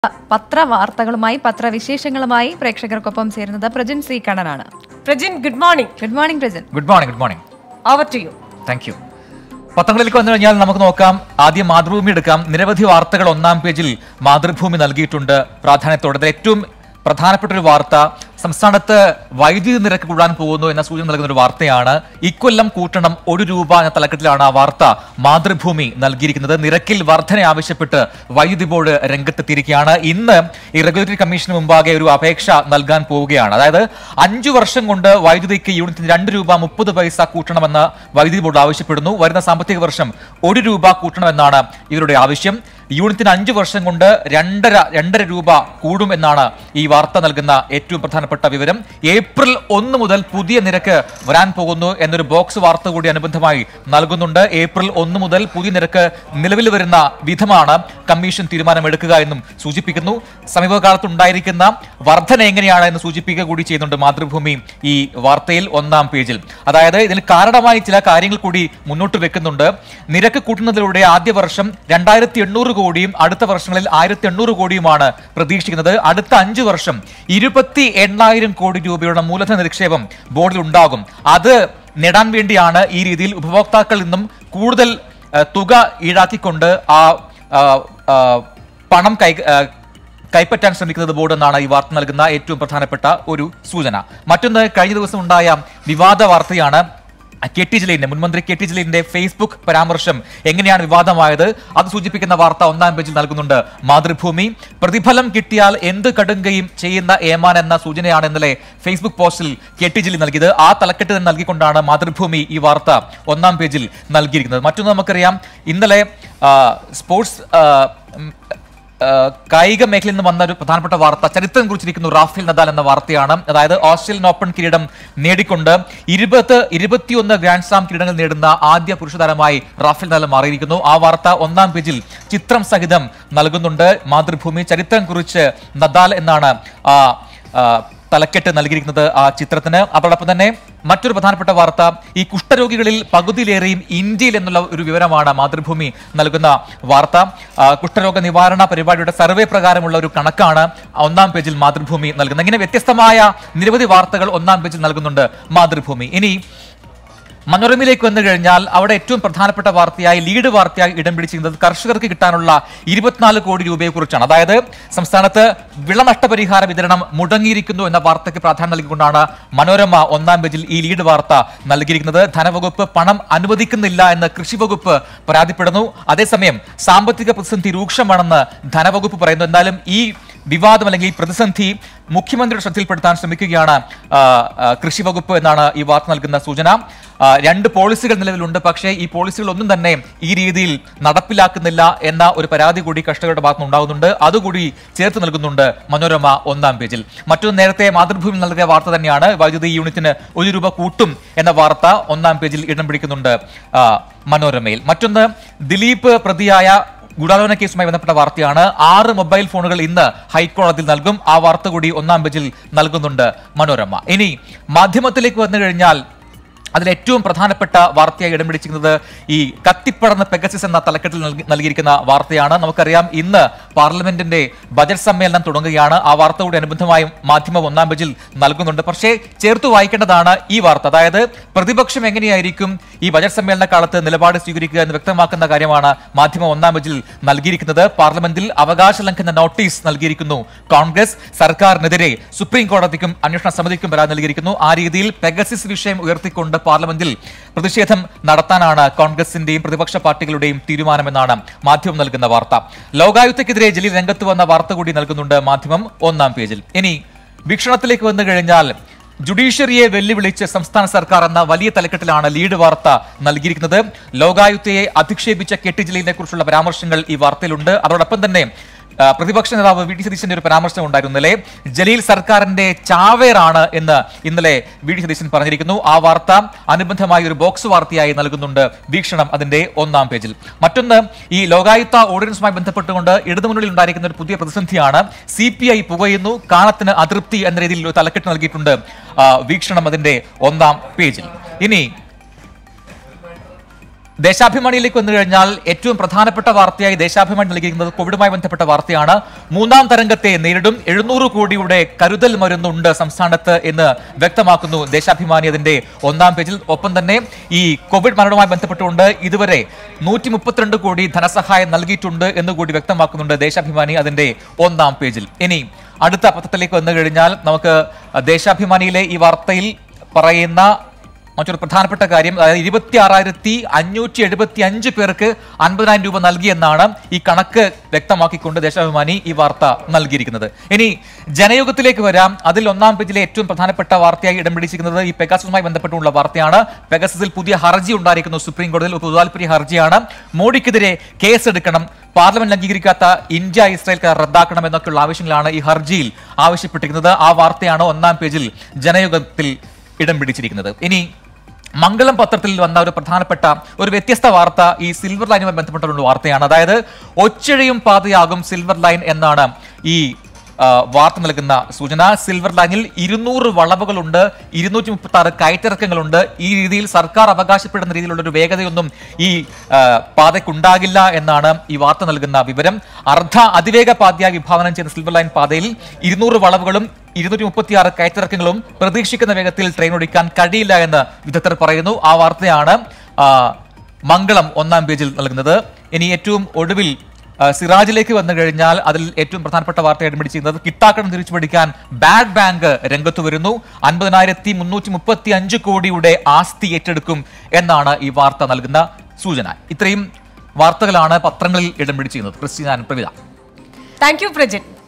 പത്രവാർത്തകളുമായി പത്രവിശേഷങ്ങളുമായി പ്രേക്ഷകർക്കൊപ്പം ചേരുന്നത് പ്രജിൻ സി കണ്ണനാണ് Prajin good morning good morning Prajin good morning good morning over to you thank you പത്രങ്ങളിലേക്ക് വന്നു കഴിഞ്ഞാൽ നമുക്ക് നോക്കാം ആദ്യം മാതൃഭൂമി എടുക്കാം നിരവധി വാർത്തകൾ ഒന്നാം പേജിൽ മാതൃഭൂമി നൽകിയിട്ടുണ്ട് പ്രാധാന്യത്തോടെ അതിൽ ഏറ്റവും പ്രധാനപ്പെട്ട ഒരു വാർത്ത സംസ്ഥാനത്ത് വൈദ്യുതി നിരക്ക് കൂടാൻ പോകുന്നു എന്ന സൂചന നൽകുന്ന ഒരു വാർത്തയാണ് ഇക്കൊല്ലം കൂട്ടണം ഒരു രൂപ എന്ന തലക്കെട്ടിലാണ് ആ വാർത്ത മാതൃഭൂമി നൽകിയിരിക്കുന്നത് നിരക്കിൽ വർധന ആവശ്യപ്പെട്ട് വൈദ്യുതി ബോർഡ് രംഗത്തെത്തിയിരിക്കുകയാണ് ഇന്ന് ഈ റെഗുലേറ്ററി കമ്മീഷന് മുമ്പാകെ ഒരു അപേക്ഷ നൽകാൻ പോവുകയാണ് അതായത് അഞ്ചു വർഷം കൊണ്ട് വൈദ്യുതിക്ക് യൂണിറ്റിന് രണ്ട് രൂപ മുപ്പത് പൈസ കൂട്ടണമെന്ന് വൈദ്യുതി ബോർഡ് ആവശ്യപ്പെടുന്നു വരുന്ന സാമ്പത്തിക വർഷം ഒരു രൂപ കൂട്ടണമെന്നാണ് ഇവരുടെ ആവശ്യം യൂണിറ്റിന് അഞ്ചു വർഷം കൊണ്ട് രണ്ടര രണ്ടര രൂപ കൂടും എന്നാണ് ഈ വാർത്ത നൽകുന്ന ഏറ്റവും പ്രധാനപ്പെട്ട വിവരം ഏപ്രിൽ ഒന്ന് മുതൽ പുതിയ നിരക്ക് വരാൻ പോകുന്നു എന്നൊരു ബോക്സ് വാർത്ത കൂടി അനുബന്ധമായി നൽകുന്നുണ്ട് ഏപ്രിൽ ഒന്ന് മുതൽ പുതിയ നിരക്ക് നിലവിൽ വരുന്ന വിധമാണ് കമ്മീഷൻ തീരുമാനമെടുക്കുക എന്നും സൂചിപ്പിക്കുന്നു സമീപകാലത്ത് ഉണ്ടായിരിക്കുന്ന വർധന എങ്ങനെയാണ് എന്ന് സൂചിപ്പിക്കുക കൂടി ചെയ്യുന്നുണ്ട് മാതൃഭൂമി ഈ വാർത്തയിൽ ഒന്നാം പേജിൽ അതായത് ഇതിന് കാരണമായി ചില കാര്യങ്ങൾ കൂടി മുന്നോട്ട് വെക്കുന്നുണ്ട് നിരക്ക് കൂട്ടുന്നതിലൂടെ ആദ്യ വർഷം രണ്ടായിരത്തി എണ്ണൂറ് കോടിയും അടുത്ത വർഷങ്ങളിൽ ആയിരത്തി എണ്ണൂറ് കോടിയുമാണ് പ്രതീക്ഷിക്കുന്നത് അടുത്ത അഞ്ച് വർഷം ഇരുപത്തി എണ്ണായിരം കോടി രൂപയുടെ മൂലധന നിക്ഷേപം ബോർഡിൽ ഉണ്ടാകും അത് നേടാൻ വേണ്ടിയാണ് ഈ രീതിയിൽ ഉപഭോക്താക്കളിൽ നിന്നും കൂടുതൽ ഏഹ്, തുക ഈടാക്കിക്കൊണ്ട് ആ ആ, ആ, പണം കൈ ആ, കൈപ്പറ്റാൻ ശ്രമിക്കുന്നത് ബോർഡ് എന്നാണ് ഈ വാർത്ത നൽകുന്ന ഏറ്റവും പ്രധാനപ്പെട്ട ഒരു സൂചന മറ്റൊന്ന് കഴിഞ്ഞ ദിവസം ഉണ്ടായ വിവാദ വാർത്തയാണ് കെ ടി ജലീലിന്റെ മുൻമന്ത്രി കെ ടി ജലീലിന്റെ ഫേസ്ബുക്ക് പരാമർശം എങ്ങനെയാണ് വിവാദമായത് അത് സൂചിപ്പിക്കുന്ന വാർത്ത ഒന്നാം പേജിൽ നൽകുന്നുണ്ട് മാതൃഭൂമി പ്രതിഫലം കിട്ടിയാൽ എന്ത് കടുങ്കയും ചെയ്യുന്ന ഏമാൻ എന്ന സൂചനയാണ് ഇന്നലെ ഫേസ്ബുക്ക് പോസ്റ്റിൽ കെ ടി ജലീൽ നൽകിയത് ആ തലക്കെട്ട് തന്നെ നൽകിക്കൊണ്ടാണ് മാതൃഭൂമി ഈ വാർത്ത ഒന്നാം പേജിൽ നൽകിയിരിക്കുന്നത് മറ്റൊന്ന് നമുക്കറിയാം ഇന്നലെ ആ, സ്പോർട്സ് ആ, ഉം, ഏഹ് കായിക മേഖലയിൽ നിന്ന് വന്ന ഒരു പ്രധാനപ്പെട്ട വാർത്ത ചരിത്രം കുറിച്ചിരിക്കുന്നു റാഫേൽ നദാൽ എന്ന വാർത്തയാണ് അതായത് ഓസ്ട്രേലിയൻ ഓപ്പൺ കിരീടം നേടിക്കൊണ്ട് ഇരുപത് ഇരുപത്തിയൊന്ന് ഗ്രാൻഡ് സ്ലാം കിരീടങ്ങൾ നേടുന്ന ആദ്യ പുരുഷ താരമായി റാഫേൽ നദാൽ മാറിയിരിക്കുന്നു ആ വാർത്ത ഒന്നാം പേജിൽ ചിത്രം സഹിതം നൽകുന്നുണ്ട് മാതൃഭൂമി ചരിത്രം കുറിച്ച് നദാൽ എന്നാണ് ആ ആ, തലക്കെട്ട് നൽകിയിരിക്കുന്നത് ആ ചിത്രത്തിന് അതോടൊപ്പം തന്നെ മറ്റൊരു പ്രധാനപ്പെട്ട വാർത്ത ഈ കുഷ്ഠരോഗികളിൽ പകുതിയിലേറെയും ഇന്ത്യയിൽ എന്നുള്ള ഒരു വിവരമാണ് മാതൃഭൂമി നൽകുന്ന വാർത്ത ആ, കുഷ്ഠരോഗ നിവാരണ പരിപാടിയുടെ സർവേ പ്രകാരമുള്ള ഒരു കണക്കാണ് ഒന്നാം പേജിൽ മാതൃഭൂമി നൽകുന്നത് ഇങ്ങനെ വ്യത്യസ്തമായ നിരവധി വാർത്തകൾ ഒന്നാം പേജിൽ നൽകുന്നുണ്ട് മാതൃഭൂമി ഇനി മനോരമയിലേക്ക് വന്നു കഴിഞ്ഞാൽ അവിടെ ഏറ്റവും പ്രധാനപ്പെട്ട വാർത്തയായി ലീഡ് വാർത്തയായി ഇടം പിടിച്ചിരുന്നത് കർഷകർക്ക് കിട്ടാനുള്ള ഇരുപത്തിനാല് കോടി രൂപയെ കുറിച്ചാണ് അതായത് സംസ്ഥാനത്ത് വിളനഷ്ടപരിഹാര വിതരണം മുടങ്ങിയിരിക്കുന്നു എന്ന വാർത്തയ്ക്ക് പ്രാധാന്യം നൽകിക്കൊണ്ടാണ് മനോരമ ഒന്നാം പേജിൽ ഈ ലീഡ് വാർത്ത നൽകിയിരിക്കുന്നത് ധനവകുപ്പ് പണം അനുവദിക്കുന്നില്ല എന്ന് കൃഷി വകുപ്പ് പരാതിപ്പെടുന്നു അതേസമയം സാമ്പത്തിക പ്രതിസന്ധി രൂക്ഷമാണെന്ന് ധനവകുപ്പ് പറയുന്നു എന്നാലും ഈ വിവാദം അല്ലെങ്കിൽ ഈ പ്രതിസന്ധി മുഖ്യമന്ത്രിയുടെ ശ്രദ്ധയിൽപ്പെടുത്താൻ ശ്രമിക്കുകയാണ് ആ, ആ, കൃഷി വകുപ്പ് എന്നാണ് ഈ വാർത്ത നൽകുന്ന സൂചന ആ, രണ്ട് പോളിസികൾ നിലവിലുണ്ട് പക്ഷേ ഈ പോളിസികൾ ഒന്നും തന്നെ ഈ രീതിയിൽ നടപ്പിലാക്കുന്നില്ല എന്ന ഒരു പരാതി കൂടി കർഷകരുടെ ഭാഗത്ത് ഉണ്ടാകുന്നുണ്ട് അതുകൂടി ചേർത്ത് നൽകുന്നുണ്ട് മനോരമ ഒന്നാം പേജിൽ മറ്റൊന്ന് നേരത്തെ മാതൃഭൂമി നൽകിയ വാർത്ത തന്നെയാണ് വൈദ്യുതി യൂണിറ്റിന് ഒരു രൂപ കൂട്ടും എന്ന വാർത്ത ഒന്നാം പേജിൽ ഇടം പിടിക്കുന്നുണ്ട് ആ, മനോരമയിൽ മറ്റൊന്ന് ദിലീപ് പ്രതിയായ ഗൂഢാലോചന കേസുമായി ബന്ധപ്പെട്ട വാർത്തയാണ് ആറ് മൊബൈൽ ഫോണുകൾ ഇന്ന് ഹൈക്കോടതിയിൽ നൽകും ആ വാർത്ത കൂടി ഒന്നാം പേജിൽ നൽകുന്നുണ്ട് മനോരമ ഇനി മാധ്യമത്തിലേക്ക് വന്നു കഴിഞ്ഞാൽ അതിൽ ഏറ്റവും പ്രധാനപ്പെട്ട വാർത്തയായി ഇടം പിടിച്ചിരിക്കുന്നത് ഈ കത്തിപ്പടർന്ന പെഗസിസ് എന്ന തലക്കെട്ടിൽ നൽകി- നൽകിയിരിക്കുന്ന വാർത്തയാണ് നമുക്കറിയാം ഇന്ന് പാർലമെന്റിന്റെ ബജറ്റ് സമ്മേളനം തുടങ്ങുകയാണ് ആ വാർത്ത കൂടി അനുബന്ധമായും മാധ്യമം ഒന്നാം പേജിൽ നൽകുന്നുണ്ട് പക്ഷേ ചേർത്ത് വായിക്കേണ്ടതാണ് ഈ വാർത്ത അതായത് പ്രതിപക്ഷം എങ്ങനെയായിരിക്കും ഈ ബജറ്റ് സമ്മേളന കാലത്ത് നിലപാട് സ്വീകരിക്കുക എന്ന് വ്യക്തമാക്കുന്ന കാര്യമാണ് മാധ്യമം ഒന്നാം പേജിൽ നൽകിയിരിക്കുന്നത് പാർലമെന്റിൽ അവകാശ ലംഘന നോട്ടീസ് നൽകിയിരിക്കുന്നു കോൺഗ്രസ് സർക്കാരിനെതിരെ സുപ്രീം കോടതിക്കും അന്വേഷണ സമിതിക്കും പരാതി നൽകിയിരിക്കുന്നു ആ രീതിയിൽ പെഗസിസ് വിഷയം ഉയർത്തിക്കൊണ്ട് പാർലമെന്റിൽ പ്രതിഷേധം നടത്താനാണ് കോൺഗ്രസിന്റെയും പ്രതിപക്ഷ പാർട്ടികളുടെയും തീരുമാനമെന്നാണ് മാധ്യമം നൽകുന്ന വാർത്ത ലോകായുക്തക്കെതിരെ ജലീൽ രംഗത്ത് വന്ന വാർത്ത കൂടി നൽകുന്നുണ്ട് മാധ്യമം ഒന്നാം പേജിൽ ഇനി വീക്ഷണത്തിലേക്ക് വന്നു കഴിഞ്ഞാൽ ജുഡീഷ്യറിയെ വെല്ലുവിളിച്ച് സംസ്ഥാന സർക്കാർ എന്ന വലിയ തലക്കെട്ടിലാണ് ലീഡ് വാർത്ത നൽകിയിരിക്കുന്നത് ലോകായുക്തയെ അധിക്ഷേപിച്ച കെ ടി ജലീലിനെ കുറിച്ചുള്ള പരാമർശങ്ങൾ ഈ വാർത്തയിലുണ്ട് അതോടൊപ്പം തന്നെ ആ, പ്രതിപക്ഷ നേതാവ് വി ഡി സതീശന്റെ ഒരു പരാമർശം ഉണ്ടായിരുന്നു ഇന്നലെ ജലീൽ സർക്കാരിന്റെ ചാവേറാണ് എന്ന് ഇന്നലെ വി ഡി സതീശൻ പറഞ്ഞിരിക്കുന്നു ആ വാർത്ത അനുബന്ധമായ ഒരു ബോക്സ് വാർത്തയായി നൽകുന്നുണ്ട് വീക്ഷണം അതിന്റെ ഒന്നാം പേജിൽ മറ്റൊന്ന് ഈ ലോകായുക്ത ഓർഡിനൻസുമായി ബന്ധപ്പെട്ടുകൊണ്ട് ഇടതുമുന്നണിയിൽ ഉണ്ടായിരിക്കുന്ന ഒരു പുതിയ പ്രതിസന്ധിയാണ് സി പി ഐ പുകയുന്നു കാണത്തിന് അതൃപ്തി എന്ന രീതിയിൽ ഒരു തലക്കെട്ട് നൽകിയിട്ടുണ്ട് ആ, വീക്ഷണം അതിന്റെ ഒന്നാം പേജിൽ ഇനി ദേശാഭിമാനിയിലേക്ക് വന്നു കഴിഞ്ഞാൽ ഏറ്റവും പ്രധാനപ്പെട്ട വാർത്തയായി ദേശാഭിമാനി നൽകിയിരിക്കുന്നത് കോവിഡുമായി ബന്ധപ്പെട്ട വാർത്തയാണ് മൂന്നാം തരംഗത്തെ നേരിടും എഴുന്നൂറ് കോടിയുടെ കരുതൽ മരുന്നുണ്ട് സംസ്ഥാനത്ത് എന്ന് വ്യക്തമാക്കുന്നു ദേശാഭിമാനി അതിന്റെ ഒന്നാം പേജിൽ ഒപ്പം തന്നെ ഈ കോവിഡ് മരണവുമായി ബന്ധപ്പെട്ടുകൊണ്ട് ഇതുവരെ നൂറ്റി മുപ്പത്തിരണ്ട് കോടി ധനസഹായം നൽകിയിട്ടുണ്ട് എന്ന് കൂടി വ്യക്തമാക്കുന്നുണ്ട് ദേശാഭിമാനി അതിന്റെ ഒന്നാം പേജിൽ ഇനി അടുത്ത പത്രത്തിലേക്ക് വന്നു കഴിഞ്ഞാൽ നമുക്ക് ദേശാഭിമാനിയിലെ ഈ വാർത്തയിൽ പറയുന്ന മറ്റൊരു പ്രധാനപ്പെട്ട കാര്യം അതായത് ഇരുപത്തി ആറായിരത്തി അഞ്ഞൂറ്റി എഴുപത്തി അഞ്ച് പേർക്ക് അൻപതിനായിരം രൂപ നൽകിയെന്നാണ് ഈ കണക്ക് വ്യക്തമാക്കിക്കൊണ്ട് ദേശാഭിമാനി ഈ വാർത്ത നൽകിയിരിക്കുന്നത് ഇനി ജനയുഗത്തിലേക്ക് വരാം അതിൽ ഒന്നാം പേജിലെ ഏറ്റവും പ്രധാനപ്പെട്ട വാർത്തയായി ഇടം പിടിച്ചിരിക്കുന്നത് ഈ പെഗാസസുമായി ബന്ധപ്പെട്ടുള്ള വാർത്തയാണ് പെഗസസിൽ പുതിയ ഹർജി ഉണ്ടായിരിക്കുന്നു സുപ്രീം കോടതിയിൽ ഒരു പൊതുതാൽപര്യ ഹർജിയാണ് മോഡിക്കെതിരെ കേസെടുക്കണം പാർലമെന്റ് അംഗീകരിക്കാത്ത ഇന്ത്യ ഇസ്രായേൽ കരാർ റദ്ദാക്കണം എന്നൊക്കെയുള്ള ആവശ്യങ്ങളാണ് ഈ ഹർജിയിൽ ആവശ്യപ്പെട്ടിരിക്കുന്നത് ആ വാർത്തയാണ് ഒന്നാം പേജിൽ ജനയുഗത്തിൽ ഇടം പിടിച്ചിരിക്കുന്നത് ഇനി മംഗളം പത്രത്തിൽ വന്ന ഒരു പ്രധാനപ്പെട്ട ഒരു വ്യത്യസ്ത വാർത്ത ഈ സിൽവർ ലൈനുമായി ബന്ധപ്പെട്ടുള്ള വാർത്തയാണ് അതായത് ഒച്ചഴിയും പാതയാകും സിൽവർ ലൈൻ എന്നാണ് ഈ ആ, വാർത്ത നൽകുന്ന സൂചന സിൽവർ ലൈനിൽ ഇരുന്നൂറ് വളവുകളുണ്ട് ഇരുന്നൂറ്റി മുപ്പത്തി ആറ് കയറ്റിറക്കങ്ങളുണ്ട് ഈ രീതിയിൽ സർക്കാർ അവകാശപ്പെടുന്ന രീതിയിലുള്ള ഒരു വേഗതയൊന്നും ഈ ആ, പാതയ്ക്കുണ്ടാകില്ല എന്നാണ് ഈ വാർത്ത നൽകുന്ന വിവരം അർദ്ധ അതിവേഗ പാതയായി വിഭാവനം ചെയ്യുന്ന സിൽവർ ലൈൻ പാതയിൽ ഇരുന്നൂറ് വളവുകളും ഇരുന്നൂറ്റി മുപ്പത്തിയാറ് കയറ്റിറക്കങ്ങളും പ്രതീക്ഷിക്കുന്ന വേഗത്തിൽ ട്രെയിൻ ഓടിക്കാൻ കഴിയില്ല എന്ന് വിദഗ്ധർ പറയുന്നു ആ വാർത്തയാണ് ആ, മംഗളം ഒന്നാം പേജിൽ നൽകുന്നത് ഇനി ഏറ്റവും ഒടുവിൽ ആ, സിറാജിലേക്ക് വന്നു കഴിഞ്ഞാൽ അതിൽ ഏറ്റവും പ്രധാനപ്പെട്ട വാർത്ത ഇടപിടിച്ചിരുന്നത് കിട്ടാക്കടം തിരിച്ചു പിടിക്കാൻ ബാഡ് ബാങ്ക് രംഗത്ത് വരുന്നു അൻപതിനായിരത്തി മുന്നൂറ്റി മുപ്പത്തി അഞ്ച് കോടിയുടെ ആസ്തി ഏറ്റെടുക്കും എന്നാണ് ഈ വാർത്ത നൽകുന്ന സൂചന ഇത്രയും വാർത്തകളാണ് പത്രങ്ങളിൽ ഇടം പിടിച്ചിരുന്നത് ക്രിസ്ത്യൻ പ്രവിത താങ്ക് യു പ്രജിൻ